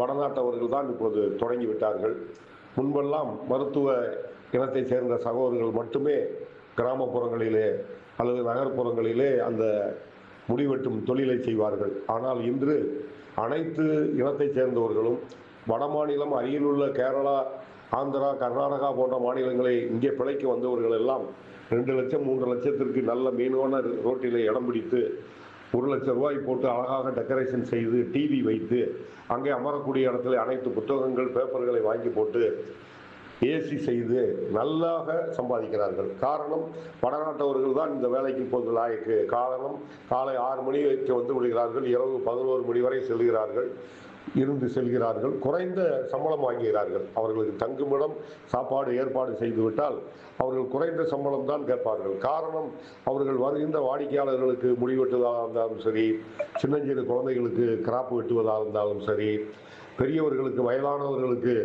வடநாட்டவர்கள் தான் இப்போது தொடங்கி விட்டார்கள் முன்பெல்லாம் மருத்துவ இனத்தைச் சேர்ந்த சகோதரர்கள் மட்டுமே கிராமப்புறங்களிலே அல்லது நகர்ப்புறங்களிலே அந்த முடிவெட்டும் தொழிலை செய்வார்கள் ஆனால் இன்று அனைத்து இனத்தைச் சேர்ந்தவர்களும் வடமாநிலம் அருகிலுள்ள கேரளா ஆந்திரா கர்நாடகா போன்ற மாநிலங்களை இங்கே பிழைக்க வந்தவர்கள் எல்லாம் ரெண்டு லட்சம் மூன்று லட்சத்திற்கு நல்ல மீனவன ரோட்டிலே இடம் பிடித்து ஒரு லட்சம் ரூபாய் போட்டு அழகாக டெக்கரேஷன் செய்து டிவி வைத்து அங்கே அமரக்கூடிய இடத்துல அனைத்து புத்தகங்கள் பேப்பர்களை வாங்கி போட்டு ஏசி செய்து நல்லாக சம்பாதிக்கிறார்கள் காரணம் வடநாட்டவர்கள் தான் இந்த வேலைக்கு இப்போது லாயக்கு காரணம் காலை ஆறு மணிக்கு வந்து விடுகிறார்கள் இரவு பதினோரு மணி வரை செல்கிறார்கள் இருந்து செல்கிறார்கள் குறைந்த சம்பளம் வாங்குகிறார்கள் அவர்களுக்கு தங்குமிடம் சாப்பாடு ஏற்பாடு செய்துவிட்டால் அவர்கள் குறைந்த சம்பளம் தான் கேட்பார்கள் காரணம் அவர்கள் வருகின்ற வாடிக்கையாளர்களுக்கு முடி வெட்டுவதாக இருந்தாலும் சரி சின்னஞ்சிறு குழந்தைகளுக்கு கிராப் வெட்டுவதாக இருந்தாலும் சரி பெரியவர்களுக்கு வயதானவர்களுக்கு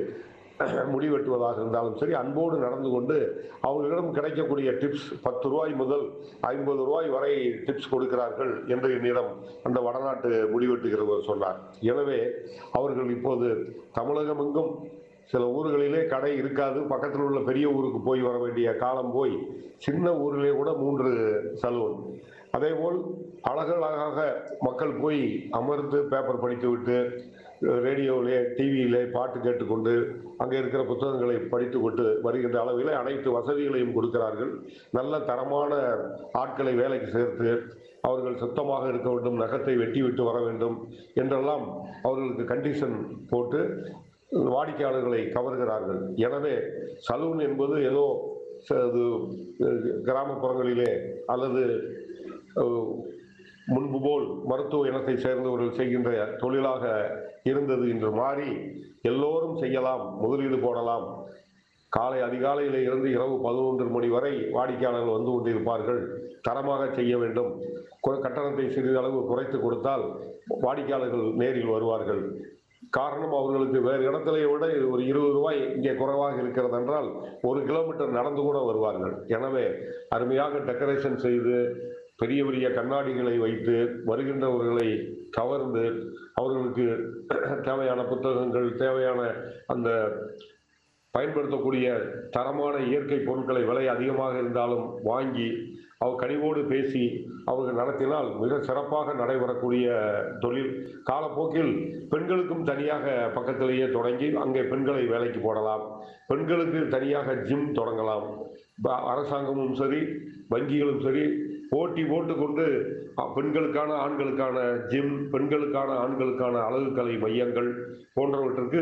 முடி வெட்டுவதாக இருந்தாலும் சரி அன்போடு நடந்து கொண்டு அவர்களிடம் கிடைக்கக்கூடிய டிப்ஸ் பத்து ரூபாய் முதல் ஐம்பது ரூபாய் வரை டிப்ஸ் கொடுக்கிறார்கள் என்று என்னிடம் அந்த வடநாட்டு முடிவெட்டுகிறவர் சொன்னார் எனவே அவர்கள் இப்போது தமிழகம் எங்கும் சில ஊர்களிலே கடை இருக்காது பக்கத்தில் உள்ள பெரிய ஊருக்கு போய் வர வேண்டிய காலம் போய் சின்ன ஊரிலே கூட மூன்று சலூன் அதேபோல் அழகழகாக மக்கள் போய் அமர்ந்து பேப்பர் படித்து விட்டு ரேடியோவிலே டிவியிலே பாட்டு கேட்டுக்கொண்டு அங்கே இருக்கிற புத்தகங்களை படித்து கொண்டு வருகின்ற அளவிலே அனைத்து வசதிகளையும் கொடுக்கிறார்கள் நல்ல தரமான ஆட்களை வேலைக்கு சேர்த்து அவர்கள் சுத்தமாக இருக்க வேண்டும் நகத்தை வெட்டி விட்டு வர வேண்டும் என்றெல்லாம் அவர்களுக்கு கண்டிஷன் போட்டு வாடிக்கையாளர்களை கவர்கிறார்கள் எனவே சலூன் என்பது ஏதோ ச- அது அஹ், கிராமப்புறங்களிலே அல்லது அஹ், முன்பு போல் மருத்துவ இனத்தை சேர்ந்தவர்கள் செய்கின்ற தொழிலாக இருந்தது இன்று மாறி எல்லோரும் செய்யலாம் முதலீடு போடலாம் காலை அதிகாலையில இருந்து இரவு பதினொன்று மணி வரை வாடிக்கையாளர்கள் வந்து கொண்டிருப்பார்கள் தரமாக செய்ய வேண்டும் கு- கட்டணத்தை சிறிதளவு குறைத்து கொடுத்தால் வாடிக்கையாளர்கள் நேரில் வருவார்கள் காரணம் அவர்களுக்கு வேறு இடத்திலே விட ஒரு இருபது ரூபாய் இங்கே குறைவாக இருக்கிறது என்றால் ஒரு கிலோமீட்டர் நடந்து கூட வருவார்கள் எனவே அருமையாக டெக்கரேஷன் செய்து பெரிய பெரிய கண்ணாடிகளை வைத்து வருகின்றவர்களை கவர்ந்து அவர்களுக்கு தேவையான புத்தகங்கள் தேவையான அந்த பயன்படுத்தக்கூடிய தரமான இயற்கை பொருட்களை விலை அதிகமாக இருந்தாலும் வாங்கி அவர் கனிவோடு பேசி அவர்கள் நடத்தினால் மிக சிறப்பாக நடைபெறக்கூடிய தொழில் காலப்போக்கில் பெண்களுக்கும் தனியாக பக்கத்திலேயே தொடங்கி அங்கே பெண்களை வேலைக்கு போடலாம் பெண்களுக்கு தனியாக ஜிம் தொடங்கலாம் ப- அரசாங்கமும் சரி வங்கிகளும் சரி போட்டி போட்டுக்கொண்டு அ, பெண்களுக்கான ஆண்களுக்கான ஜிம் பெண்களுக்கான ஆண்களுக்கான அழகுக்கலை மையங்கள் போன்றவற்றுக்கு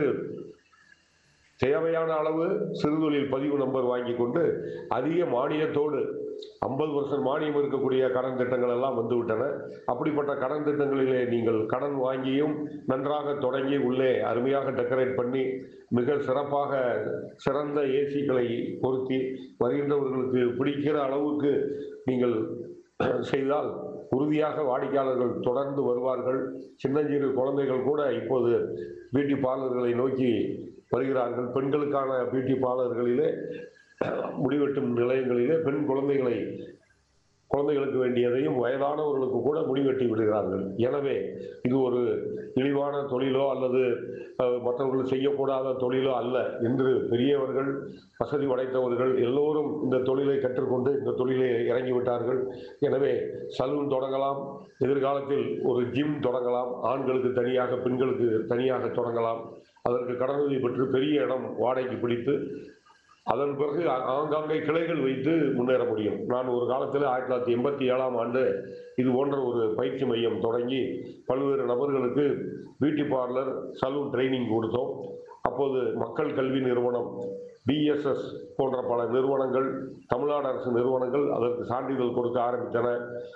தேவையான அளவு சிறுதொழில் பதிவு நம்பர் வாங்கி கொண்டு அதிக மானியத்தோடு ஐம்பது வருஷம் மானியம் இருக்கக்கூடிய கடன் திட்டங்கள் எல்லாம் வந்துவிட்டன அப்படிப்பட்ட கடன் திட்டங்களிலே நீங்கள் கடன் வாங்கியும் நன்றாக தொடங்கி உள்ளே அருமையாக டெக்கரேட் பண்ணி மிக சிறப்பாக சிறந்த ஏசிகளை பொருத்தி வருகின்றவர்களுக்கு பிடிக்கிற அளவுக்கு நீங்கள் செய்தால் உறுதியாக வாடிக்கையாளர்கள் தொடர்ந்து வருவார்கள் சின்னஞ்சிறு குழந்தைகள் கூட இப்போது பியூட்டி பார்லர்களை நோக்கி வருகிறார்கள் பெண்களுக்கான பியூட்டி பார்லர்களிலே முடிவெட்டும் நிலையங்களிலே பெண் குழந்தைகளை குழந்தைகளுக்கு வேண்டியதையும் வயதானவர்களுக்கு கூட முடிவெட்டி விடுகிறார்கள் எனவே இது ஒரு இழிவான தொழிலோ அல்லது அஹ், மற்றவர்கள் செய்யக்கூடாத தொழிலோ அல்ல என்று பெரியவர்கள் வசதி படைத்தவர்கள் எல்லோரும் இந்த தொழிலை கற்றுக்கொண்டு இந்த தொழிலை இறங்கிவிட்டார்கள் எனவே சலூன் தொடங்கலாம் எதிர்காலத்தில் ஒரு ஜிம் தொடங்கலாம் ஆண்களுக்கு தனியாக பெண்களுக்கு தனியாக தொடங்கலாம் அதற்கு கடனுதவி பெற்று பெரிய இடம் வாடகைக்கு பிடித்து அதன் பிறகு ஆ- ஆங்காங்கே கிளைகள் வைத்து முன்னேற முடியும் நான் ஒரு காலத்தில் ஆயிரத்தி தொள்ளாயிரத்தி எண்பத்தி ஏழாம் ஆண்டு இது போன்ற ஒரு பயிற்சி மையம் தொடங்கி பல்வேறு நபர்களுக்கு பியூட்டி பார்லர் சலூன் ட்ரைனிங் கொடுத்தோம் அப்போது மக்கள் கல்வி நிறுவனம் பிஎஸ்எஸ் போன்ற பல நிறுவனங்கள் தமிழ்நாடு அரசு நிறுவனங்கள் அதற்கு சான்றிதழ் கொடுக்க ஆரம்பித்தன